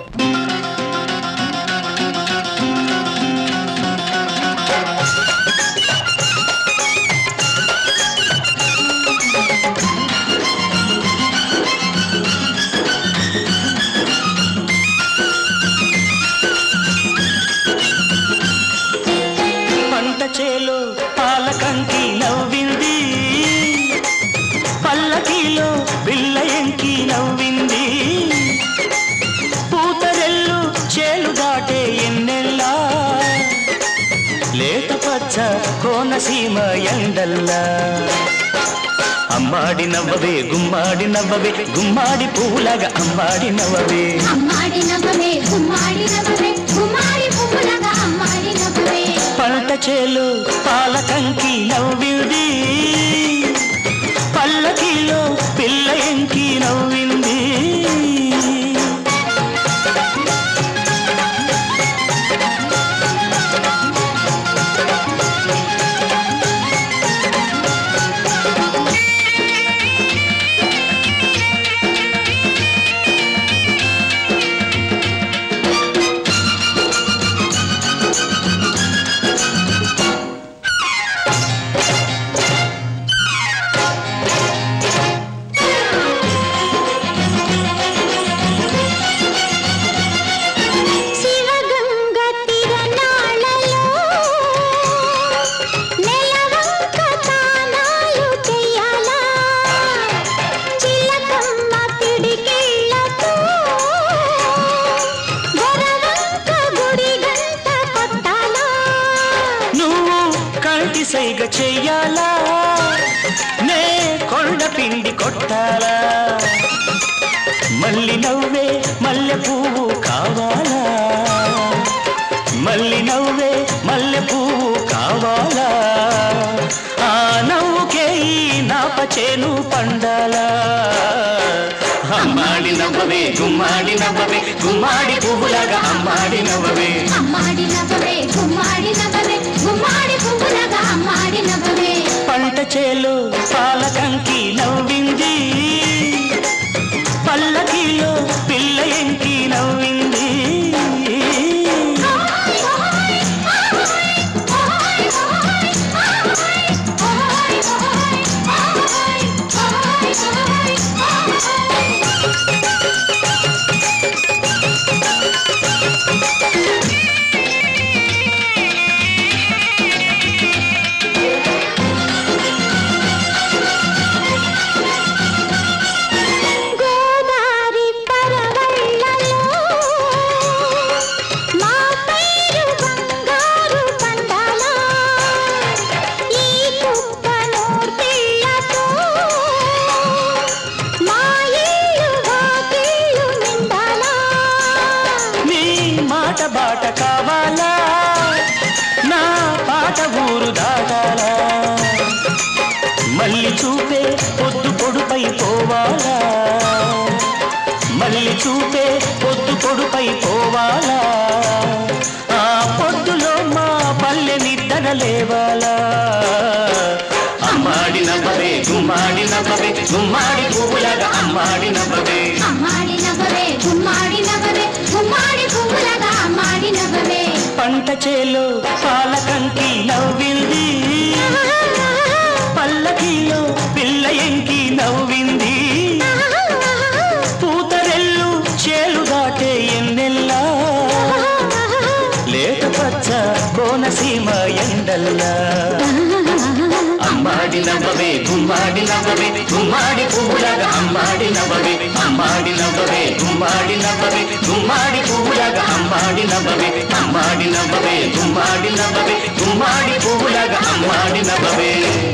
పంట చేలో పాలకంకి నవ్వింది పల్లకిలో బిల్ల ఎంకి నవ్వింది పూతరెల్లు చేలు దాటే ఎన్నెల్లా లేత పచ్చ కోనసీమ ఎండల్లా అమ్మాడి నవ్వవే గుమ్మాడి నవ్వవే గుమ్మాడి పూలగా అమ్మాడి నవ్వవే అమ్మాడి నవ్వవే గుమ్మాడి నవ్వవే గుమ్మాడి పువ్వులగా అమ్మాడి నవ్వవే పంట చేలు పాలకంకి నవ్వింది పల్లకిలో పిల్ల ఎంకి నవ్వింది శివగంగ తిరణాలలో నెలవంక తానాలు చెయ్యాలా చిలకమ్మ పిడికిళ్ళతో గొరవంక గుడి గంట కొట్టాలా నువ్వు కంటి సైగ చెయ్యాలా నే కొండ పిండి కొట్టాలా మల్లి నవ్వే మల్లె పువ్వు కావాలా మల్లి నవ్వే మల్లె పువ్వు కావాలా ఆ నవ్వుకే ఈ నాప చేను పండాలా అమ్మాడి నవ్వవే గుమ్మాడి నవ్వవే గుమ్మాడి పువ్వులాగా అమ్మాడి నవ్వవే అమ్మాడి నవ్వవే గుమ్మాడి నవ్వవే గుమ్మాడి పువ్వులగా అమ్మాడి నవ్వవే పంట చేలు పాలకంకి నవ్వింది పల్లకిలో పిల్ల ఎంకి నవ్వింది గోదారి పరవళ్ళలో మా పైరు బంగారు పండాలా ఈ కుప్పనూర్పిళ్ళతో మా ఇల్లు వాకిళ్ళు నిండాలా నీ మాట బాట కావాలా నా పాట ఊరు దాటాలా మళ్ళీ చూపే పొద్దు పొడుపై పోవాలా మళ్ళీ చూపే పొద్దు పొడుపై పోవాలా ఆ పొద్దులో మా పల్లె నిద్ర లేవాలా అమ్మాడి నవ్వవే గుమ్మాడి నవ్వవే గుమ్మాడి పువ్వులాగా అమ్మాడి నవ్వవే అమ్మాడి నవ్వవే గుమ్మాడి నవ్వవే గుమ్మాడి పువ్వులగా అమ్మాడి నవ్వవే పంట చేలో పాలకంకి నవ్వింది పల్లకిలో పిల్ల ఎంకి నవ్వింది పూతరెల్లు చేలు దాటే ఎన్నెల్లా లేత పచ్చ కోనసీమ ఎండల్లా అమ్మాడి నవ్వవే గుమ్మాడి నవ్వవే గుమ్మాడి పువ్వులాగా అమ్మాడి నవ్వవే అమ్మాడి నవ్వవే గుమ్మాడి నవ్వవే గుమ్మాడి పువ్వులాగా అమ్మాడి నవ్వవే అమ్మాడి నవ్వవే గుమ్మాడి నవ్వవే గుమ్మాడి పువ్వులాగా అమ్మాడి నవ్వవే